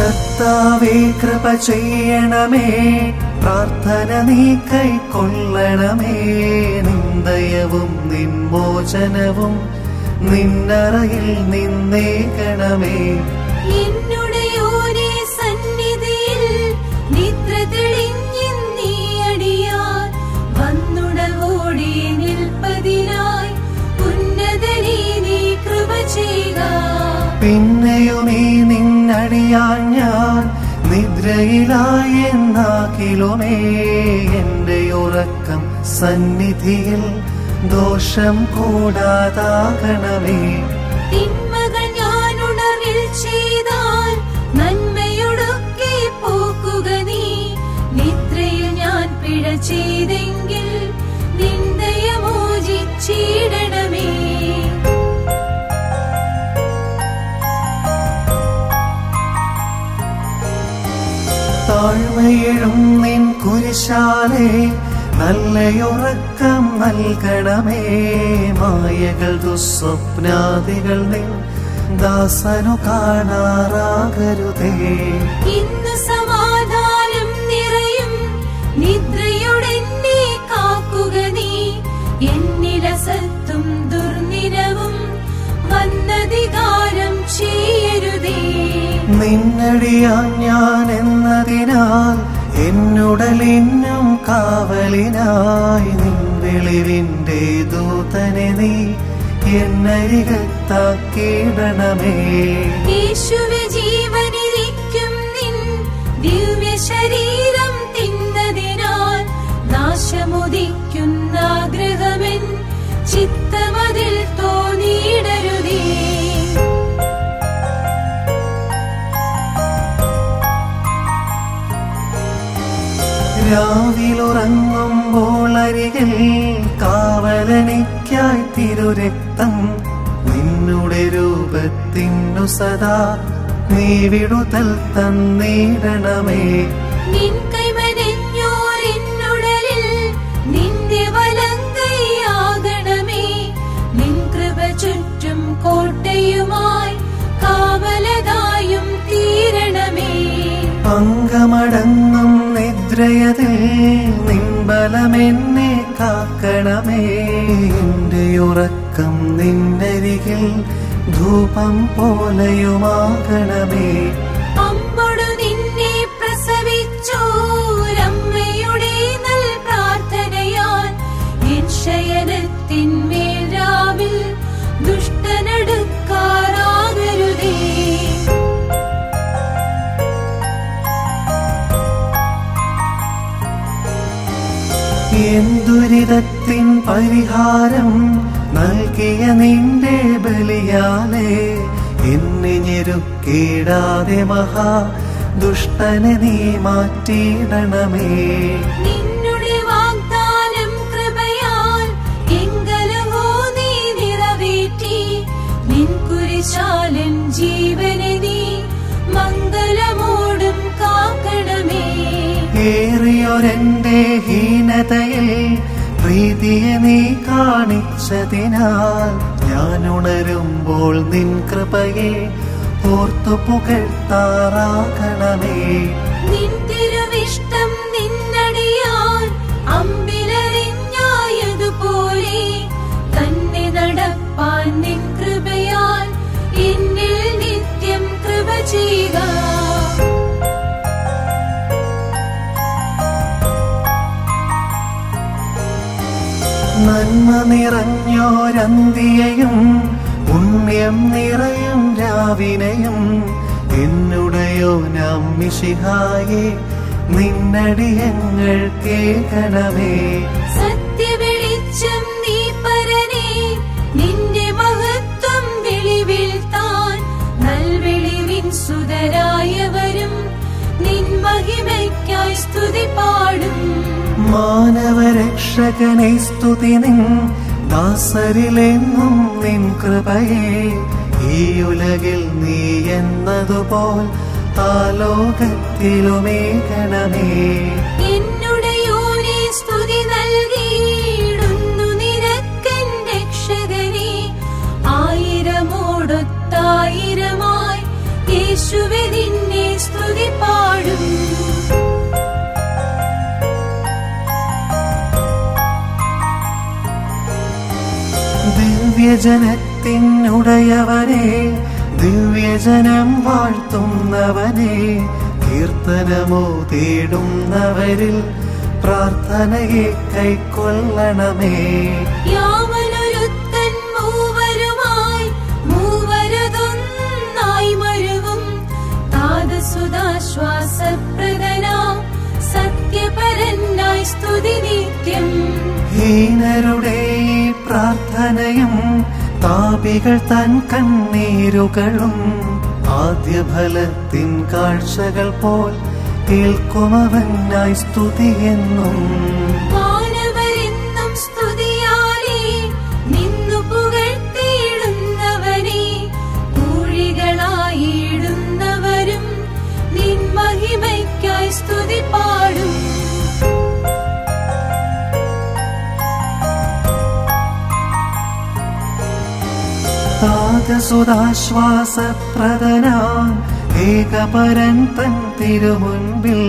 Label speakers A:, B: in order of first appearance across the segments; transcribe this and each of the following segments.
A: കർത്താവേ കൃപ ചെയ്യണമേ പ്രാർത്ഥന നീ കൈക്കൊള്ളണമേ നിന്ദയവും നിൻമോചനവും നിന്നറയിൽ നിന്നേകണമേ
B: എന്നുടയോരേ സന്നിധിയിൽ നിദ്ര തെളിഞ്ഞെന്നീ അടിയാൻ വന്നുടവോടെ നിൽപ്പതിനായി ഉന്നതനീ നീ കൃപ ചെയ്യുക
A: പിന്നെയും ഈ നിന്നടിയാൻ ഞാൻ നിദ്രയിലായെന്നാകിലുമേ എന്റെ ഉറക്കം സന്നിധിയിൽ ദോഷം കൂടാതാകണമേ
B: തിന്മകൾ ഞാൻ ഉണർവിൽ ചെയ്താൽ നന്മയൊടൊക്കെ പോക്കുക നീ നിദ്രയിൽ ഞാൻ പിഴ ചെയ്തെങ്കിൽ നിന്ദയ മോചിച്ചിടണമേ
A: താഴ്മയിഴും നിൻ കുരിശാലേ നല്ലയുറക്കം നൽകണമേ മായകൾ ദുസ്വപ്നാദികൾ നിൻ ദാസനു കാണാറാകരുതേ
B: ഇന്ന് സമാധാനം നിറയും നിദ്രയുടെന്നെ കാക്കുക നീ എന്നിലസത്തും ദുർനിരവും വന്നധികാരം ചെയ്യരുതേ
A: നിന്നടിയാൻ ഞാൻ എന്നതിനാൽ എന്നുടലിനും കാവലിനായി നിൻ വെളിവിന്റെ ദൂതനെ നീ എന്നരികത്താക്കിയിടണമേ
B: യേശുവെ ജീവനിരിക്കും നിൻ ദിവ്യ ശരീരം തിന്നതിനാൽ നാശമുദിക്കുന്ന ആഗ്രഹമെൻ ചിത്തമതിൽ തോന്നിയിടരുതേ
A: രാവിലുറങ്ങുമ്പോൾ അരികിൽ കാവലനിക്കായി തിരുരക്തം നിന്നുടെ രൂപത്തിനു സദാ നീ വിടുതൽ തന്നിടണമേ
B: നിൻ കൈമനഞ്ഞോരെന്നുടലിൽ നിന്റെ വലങ്കൈയാകണമേ നിൻ കൃപ ചുറ്റും കോട്ടയുമായി കാവലതായും തീരണമേ
A: അങ്കമടങ്ങും നിദ്രയതിൽ നിൻബലമെന്നെ കാക്കണമേ എന്റെ ഉറക്കം നിന്നരികിൽ ധൂപം പോലെയുമാകണമേ
B: അമ്പൊടു നിന്നെ പ്രസവിച്ചോരമ്മയുടെ നൽ പ്രാർത്ഥനയാൽ എൻ ശയനത്തിന്മേൽ രാവിൽ ദുഷ്ടനടുക്കാറാകരുതേ
A: എന്തുരിതത്തിൻ പരിഹാരം നൽകിയ നിന്റെ ബലിയാലേ എന്നെ ഞെരുക്കിടാതെ മഹാ ദുഷ്ടനെ നീ മാറ്റിയിടണമേ
B: നിന്നുടെ വാഗ്ദാനം കൃപയാൽ എങ്കലവോ നീ നിറവേറ്റി നിൻ കുരിശാലൻ ജീവനെ നീ മംഗലമോടും കാക്കണമേ
A: ഏറിയൊരെന്റെ ഹീനതയിൽ പ്രീതിയെ നീ കാണിച്ചതിനാൽ ഞാൻ ഉണരുമ്പോൾ നിൻ കൃപയെ ഓർത്തു പുകഴ്ത്താറാകണമേ
B: നിൻ തിരുവിഷ്ടം നിന്നടിയാൻ അമ്പിലറിഞ്ഞായതുപോലെ തന്നെ നടപ്പാൻ നിൻ കൃപയാൽ എന്നിൽ നിത്യം കൃപ ചെയ്യുക
A: നന്മ നിറഞ്ഞോരന്തിയയും പുണ്യം നിറയും രാവിനെയും എന്നുടയോ നാം മിശിഹായെ നിന്നടിയങ്ങൾ കേൾക്കണമേ
B: സത്യവെളിച്ചം നീ പരനേ നിന്റെ മഹത്വം വെളിവിൽ താൻ നൽവെളിവിൻ സുതരായവരും നിൻ മഹിമയ്ക്കായി സ്തുതി പാടും
A: മാനവരക്ഷകനെ സ്തുതി നിൻ ദാസരിലെന്നും നിൻ കൃപയെ ഈ ഉലകിൽ നീ എന്നതുപോൽ ആലോകത്തിലുമേകണമേ
B: എന്നുടയോനെ സ്തുതി നൽകിയിടുന്നു നിനക്കൻ രക്ഷകനെ ആയിരമോടൊത്തായിരമായി യേശുവെ നിന്നെ സ്തുതി
A: ദിവ്യജനത്തിനുടയവനെ ദിവ്യജനം വാഴ്ത്തുന്നവനെ കീർത്തനമോ തേടുന്നവരിൽ പ്രാർത്ഥനയെ കൈക്കൊള്ളണമേ
B: യാവനൊരുത്തൻ മൂവരുമായി മൂവരതൊന്നായി മരുവും താതസുതാശ്വാസപ്രദനാം സത്യപരനായി സ്തുതി നിത്യം
A: ഹീനരുടെ ഈ പ്രാർത്ഥനയും താപികൾ തൻ കണ്ണീരുകളും ആദ്യഫലത്തിൻ കാഴ്ചകൾ പോൽ കേൾക്കുമവനായി സ്തുതിയെന്നും
B: മാനവരെന്നും സ്തുതിയാലേ നിന്നു പുകഴ്ത്തിയിടുന്നവനെ ൂഴികളായിടുന്നവരും നിൻ മഹിമയ്ക്കായി സ്തുതി പാടും
A: താതസുതാശ്വാസപ്രദനാം ഏകപരൻ തൻ തിരുമുൻപിൽ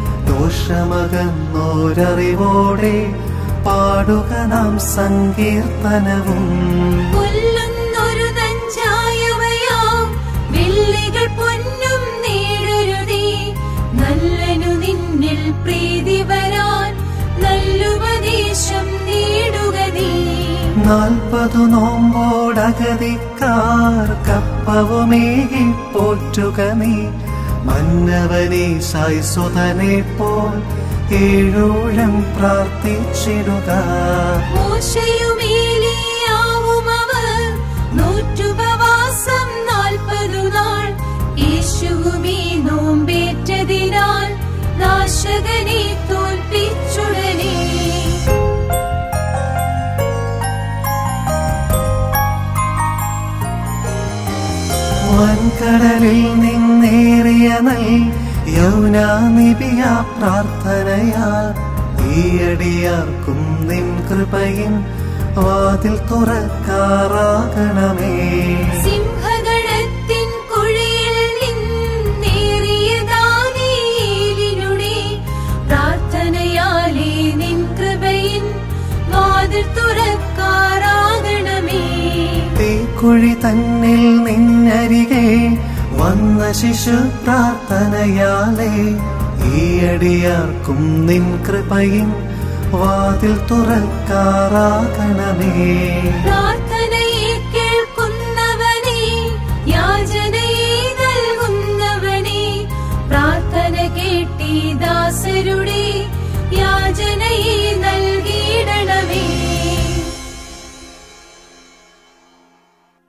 A: ദോഷമകന്നോരറിവോടെ പാടുക നാം സങ്കീർത്തനവും
B: കൊല്ലുന്നൊരു നഞ്ചായവയാം വെള്ളികൾ പൊന്നും നേടരുതേ നല്ലനു നിന്നിൽ പ്രീതി വരാൻ നല്ലുപദേശം നേടുക നീ
A: നാൽപ്പതു നോമ്പോടകതിക്കാർ കപ്പവുമേകി പോറ്റുക നീ മന്നവനെ സായ്സുതനെ പോൽ ഏഴൂഴം പ്രാർത്ഥിച്ചിടുക
B: മോശയുമേലിയാവും അവർ നൂറ്റുപവാസം നാൽപ്പതു നാൾ യേശുവുമീ നോമ്പേറ്റതിനാൽ നാശകനെ തോൽപ്പിച്ചുടനെ
A: വൻകടലിൽ നിന്നേറിയ നൽ യൗനാനിബിയ പ്രാർത്ഥനയാ ഈയടിയാർക്കും നിൻ കൃപയിൻ വാതിൽ തുറക്കാറാകണമേ
B: സിംഹഗണത്തിൻ കുഴിയിൽ നിന്നേറിയ ദാനിയേലിനുടെ പ്രാർത്ഥനയാലേ നിൻ കൃപയിൻ വാതിൽ തുറക്കാറാകണമേ
A: തീക്കുഴി തന്നിൽ നിന്നരികെ വന്ന ശിശു പ്രാർത്ഥനയാലേ ഈയടിയാർക്കും നിൻ കൃപയിൻ വാതിൽ തുറക്കാറാകണമേ
B: പ്രാർത്ഥന